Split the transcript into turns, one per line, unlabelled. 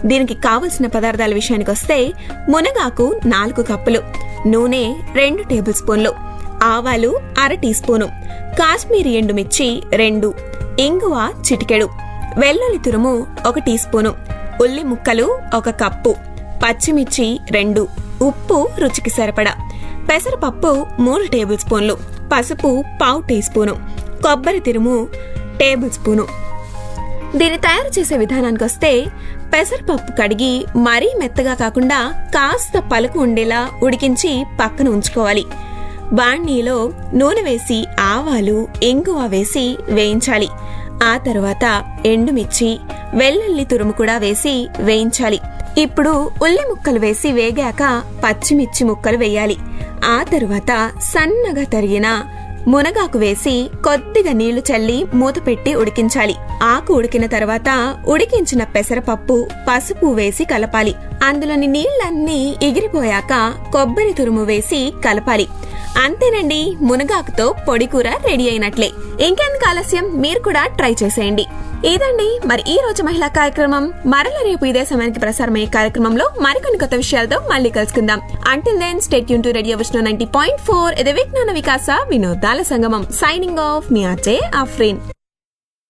దీనికి కావలసిన పదార్థాల విషయానికి వస్తే మునగాకు నాలుగు కప్పులు నూనె రెండు టేబుల్ స్పూన్లు ఆవాలు అర టీ స్పూను కాశ్మీరీ ఎండుమిర్చి రెండు ఇంగువ చిటికెడు వెల్లుల్లి తురుము ఒక టీ స్పూను ఉల్లి ముక్కలు ఒక కప్పు పచ్చిమిర్చి రెండు ఉప్పు రుచికి సరిపడా పెసరపప్పు మూడు టేబుల్ స్పూన్లు పసుపు పావు టీ స్పూను కొబ్బరి తురుము టేబుల్ స్పూను దీన్ని తయారు చేసే విధానానికి వస్తే పెసరపప్పు కడిగి మరీ మెత్తగా కాకుండా కాస్త పలుకు ఉండేలా ఉడికించి పక్కన ఉంచుకోవాలి బాణీలో నూనె వేసి ఆవాలు ఇంగువ వేసి వేయించాలి ఆ తర్వాత ఎండుమిర్చి వెల్లుల్లి తురుము కూడా వేసి వేయించాలి ఇప్పుడు ఉల్లి ముక్కలు వేసి వేగాక పచ్చిమిర్చి ముక్కలు వేయాలి ఆ తరువాత సన్నగా తరిగిన మునగాకు వేసి కొద్దిగా నీళ్లు చల్లి మూత పెట్టి ఉడికించాలి ఆకు ఉడికిన తర్వాత ఉడికించిన పెసరపప్పు పసుపు వేసి కలపాలి అందులోని నీళ్లన్నీ ఎగిరిపోయాక కొబ్బరి తురుము వేసి కలపాలి అంతేనండి మునగాకుతో పొడి కూర రెడీ అయినట్లే ఇంకెందుకు ఆలస్యం మీరు కూడా ట్రై చేసేయండి ఇదండి మరి ఈ రోజు మహిళా కార్యక్రమం మరల రేపు ఇదే సమయానికి ప్రసారమయ్యే కార్యక్రమంలో మరికొన్ని కొత్త విషయాలతో మళ్ళీ కలుసుకుందాం అంటిల్ దెన్ స్టేట్ యూన్ to radio Vishnu ninety point four ఇది విజ్ఞాన వికాస వినోదాల సంగమం సైనింగ్ ఆఫ్ మీ ఆర్జే ఆఫ్రీన్